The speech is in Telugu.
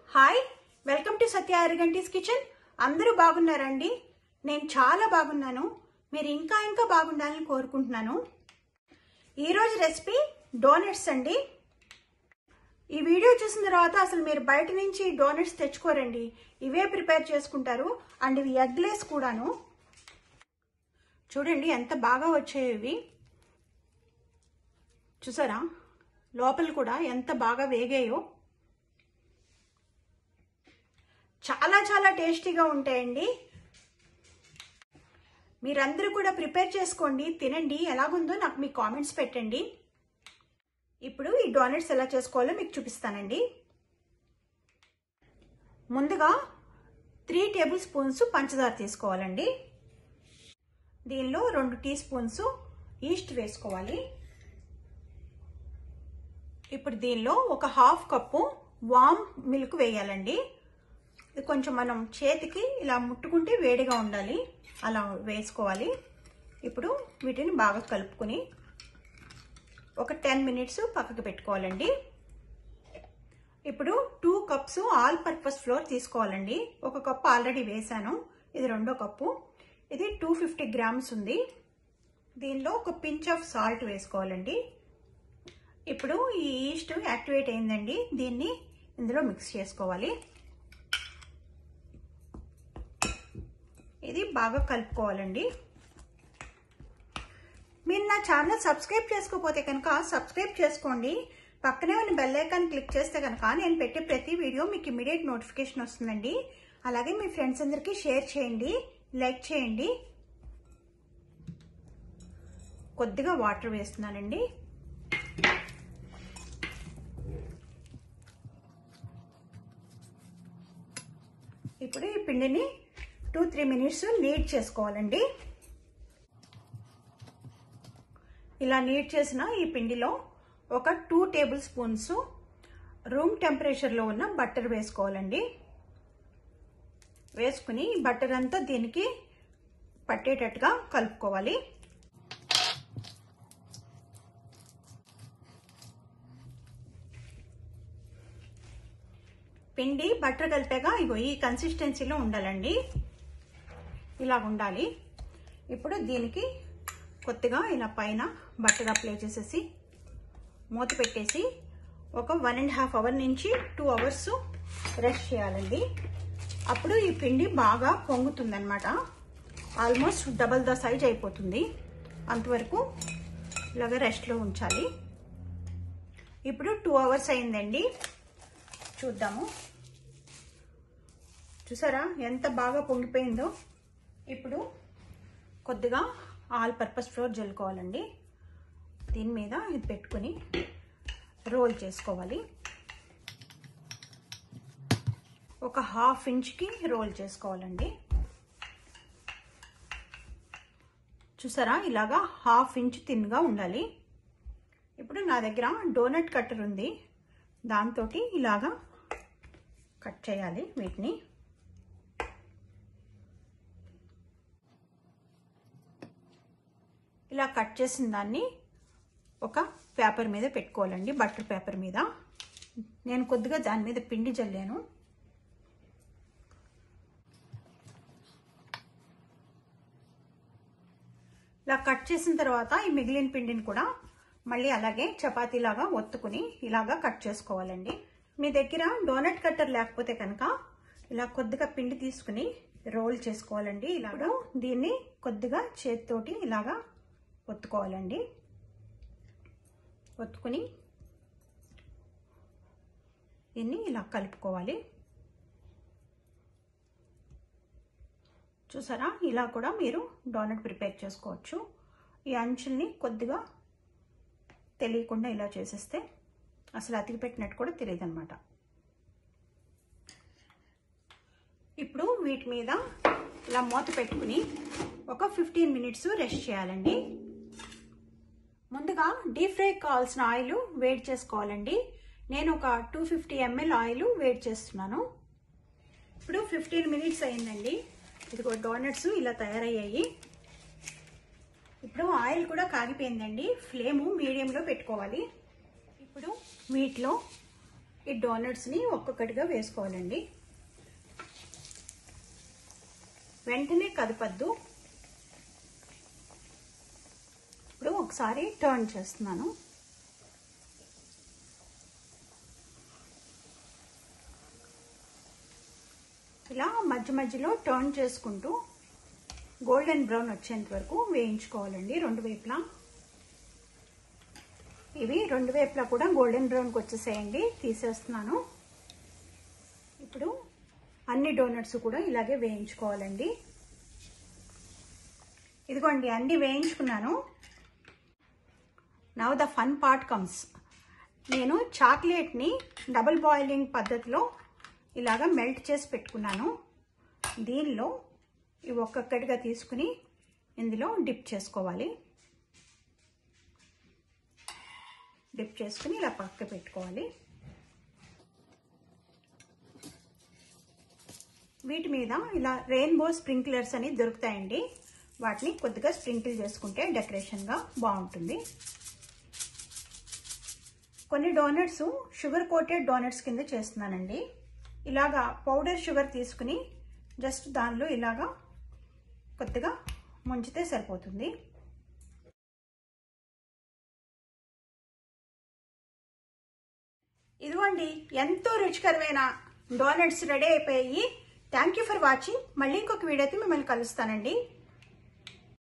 hi welcome to Satya Araganti's kitchen అందరూ బాగున్నారండి నేను చాలా బాగున్నాను మీరు ఇంకా ఇంకా బాగుండాలని కోరుకుంటున్నాను ఈరోజు రెసిపీ డోనట్స్ అండి ఈ వీడియో చూసిన తర్వాత అసలు మీరు బయట నుంచి డోనట్స్ తెచ్చుకోరండి ఇవే ప్రిపేర్ చేసుకుంటారు అండ్ ఇవి ఎగ్లెస్ కూడాను చూడండి ఎంత బాగా వచ్చాయి ఇవి చూసారా లోపల కూడా ఎంత బాగా వేగాయో చాలా చాలా టేస్టీగా ఉంటాయండి మీరందరూ కూడా ప్రిపేర్ చేసుకోండి తినండి ఎలాగుందో నాకు మీ కామెంట్స్ పెట్టండి ఇప్పుడు ఈ డోనట్స్ ఎలా చేసుకోవాలో మీకు చూపిస్తానండి ముందుగా త్రీ టేబుల్ స్పూన్స్ పంచదార తీసుకోవాలండి దీనిలో రెండు టీ స్పూన్స్ ఈస్ట్ వేసుకోవాలి ఇప్పుడు దీనిలో ఒక హాఫ్ కప్పు వామ్ మిల్క్ వేయాలండి ఇది కొంచెం మనం చేతికి ఇలా ముట్టుకుంటే వేడిగా ఉండాలి అలా వేసుకోవాలి ఇప్పుడు వీటిని బాగా కలుపుకొని ఒక టెన్ మినిట్స్ పక్కకు పెట్టుకోవాలండి ఇప్పుడు two cups all purpose flour తీసుకోవాలండి ఒక కప్పు ఆల్రెడీ వేసాను ఇది రెండో కప్పు ఇది టూ ఫిఫ్టీ గ్రామ్స్ ఉంది దీనిలో ఒక పించ్ ఆఫ్ సాల్ట్ వేసుకోవాలండి ఇప్పుడు ఈ ఈస్ట్ యాక్టివేట్ అయిందండి దీన్ని ఇందులో మిక్స్ చేసుకోవాలి ఇది బాగా కలుపుకోవాలండి మీరు నా ఛానల్ సబ్స్క్రైబ్ చేసుకోకపోతే కనుక సబ్స్క్రైబ్ చేసుకోండి పక్కనే ఉన్న బెల్ ఐకాన్ క్లిక్ చేస్తే కనుక నేను పెట్టే ప్రతి వీడియో మీకు ఇమీడియట్ నోటిఫికేషన్ వస్తుందండి అలాగే మీ ఫ్రెండ్స్ అందరికీ షేర్ చేయండి లైక్ చేయండి కొద్దిగా వాటర్ వేస్తున్నానండి ఇప్పుడు ఈ పిండిని టూ త్రీ మినిట్స్ నీట్ చేసుకోవాలండి ఇలా నీట్ చేసిన ఈ పిండిలో ఒక టూ టేబుల్ స్పూన్స్ రూమ్ టెంపరేచర్లో ఉన్న బట్టర్ వేసుకోవాలండి వేసుకుని బట్టర్ అంతా దీనికి పట్టేటట్టుగా కలుపుకోవాలి పిండి బట్టర్ కలిపాక ఇగో ఈ కన్సిస్టెన్సీలో ఉండాలండి ఇలా ఉండాలి ఇప్పుడు దీనికి కొద్దిగా ఇలా పైన బట్టర్ అప్లై చేసేసి మూత పెట్టేసి ఒక వన్ అండ్ హాఫ్ అవర్ నుంచి టూ అవర్స్ రెస్ట్ చేయాలండి అప్పుడు ఈ పిండి బాగా పొంగుతుందన్నమాట ఆల్మోస్ట్ డబల్ ద సైజ్ అయిపోతుంది అంతవరకు ఇలాగ రెస్ట్లో ఉంచాలి ఇప్పుడు టూ అవర్స్ అయిందండి చూద్దాము చూసారా ఎంత బాగా పొంగిపోయిందో ఇప్పుడు కొద్దిగా ఆల్ పర్పస్ ఫ్లోర్ జల్లుకోవాలండి దీని మీద ఇది పెట్టుకుని రోల్ చేసుకోవాలి ఒక హాఫ్ ఇంచ్కి రోల్ చేసుకోవాలండి చూసారా ఇలాగా హాఫ్ ఇంచ్ తిన్గా ఉండాలి ఇప్పుడు నా దగ్గర డోనట్ కట్టర్ ఉంది దాంతో ఇలాగా కట్ చేయాలి వీటిని ఇలా కట్ చేసిన దాన్ని ఒక పేపర్ మీద పెట్టుకోవాలండి బటర్ పేపర్ మీద నేను కొద్దిగా దాని మీద పిండి చల్లాను ఇలా కట్ చేసిన తర్వాత ఈ మిగిలిన పిండిని కూడా మళ్ళీ అలాగే చపాతీలాగా ఒత్తుకుని ఇలాగా కట్ చేసుకోవాలండి మీ దగ్గర డోనట్ కట్టర్ లేకపోతే కనుక ఇలా కొద్దిగా పిండి తీసుకుని రోల్ చేసుకోవాలండి ఇలాగా దీన్ని కొద్దిగా చేతితోటి ఇలాగా ఒత్తుకోవాలండి ఒత్తుకుని దీన్ని ఇలా కలుపుకోవాలి చూసారా ఇలా కూడా మీరు డోనట్ ప్రిపేర్ చేసుకోవచ్చు ఈ అంచుల్ని కొద్దిగా తెలియకుండా ఇలా చేసేస్తే అసలు అతికి పెట్టినట్టు కూడా తెలియదు అనమాట ఇప్పుడు వీటి మీద ఇలా మూత పెట్టుకుని ఒక ఫిఫ్టీన్ మినిట్స్ రెస్ట్ చేయాలండి ముందుగా డీప్ ఫ్రై కావాల్సిన ఆయిల్ వేడి చేసుకోవాలండి నేను ఒక టూ ఫిఫ్టీ ఎంఎల్ ఆయిల్ వేడి చేస్తున్నాను ఇప్పుడు ఫిఫ్టీన్ మినిట్స్ అయిందండి ఇదిగో డోనట్స్ ఇలా తయారయ్యాయి ఇప్పుడు ఆయిల్ కూడా కాగిపోయిందండి ఫ్లేము మీడియంలో పెట్టుకోవాలి ఇప్పుడు వీటిలో ఈ డోనట్స్ని ఒక్కొక్కటిగా వేసుకోవాలండి వెంటనే కదపద్దు ఇప్పుడు ఒకసారి టర్న్ చేస్తున్నాను ఇలా మధ్య మధ్యలో టర్న్ చేసుకుంటూ గోల్డెన్ బ్రౌన్ వచ్చేంత వరకు వేయించుకోవాలండి రెండు వైపులా ఇవి రెండు వైపులా కూడా గోల్డెన్ బ్రౌన్కి వచ్చేసేయండి తీసేస్తున్నాను ఇప్పుడు అన్ని డోనట్స్ కూడా ఇలాగే వేయించుకోవాలండి ఇదిగోండి అన్ని వేయించుకున్నాను now the fun part comes నేను చాక్లెట్ని డబుల్ బాయిలింగ్ పద్ధతిలో ఇలాగ మెల్ట్ చేసి పెట్టుకున్నాను దీనిలో ఇవి ఒక్కొక్కటిగా తీసుకుని ఇందులో డిప్ చేసుకోవాలి డిప్ చేసుకుని ఇలా పక్క పెట్టుకోవాలి వీటి మీద ఇలా రెయిన్బో స్ప్రింక్లర్స్ అని దొరుకుతాయండి వాటిని కొద్దిగా స్ప్రింకిల్ చేసుకుంటే డెకరేషన్గా బాగుంటుంది కొన్ని డోనట్స్ షుగర్ కోటెడ్ డోనట్స్ కింద చేస్తున్నానండి ఇలాగా పౌడర్ షుగర్ తీసుకుని జస్ట్ దానిలో ఇలాగా కొద్దిగా ముంచితే సరిపోతుంది ఇదిగోండి ఎంతో రుచికరమైన డోనట్స్ రెడీ అయిపోయాయి థ్యాంక్ యూ ఫర్ వాచింగ్ మళ్ళీ ఇంకొక వీడియోతో మిమ్మల్ని కలుస్తానండి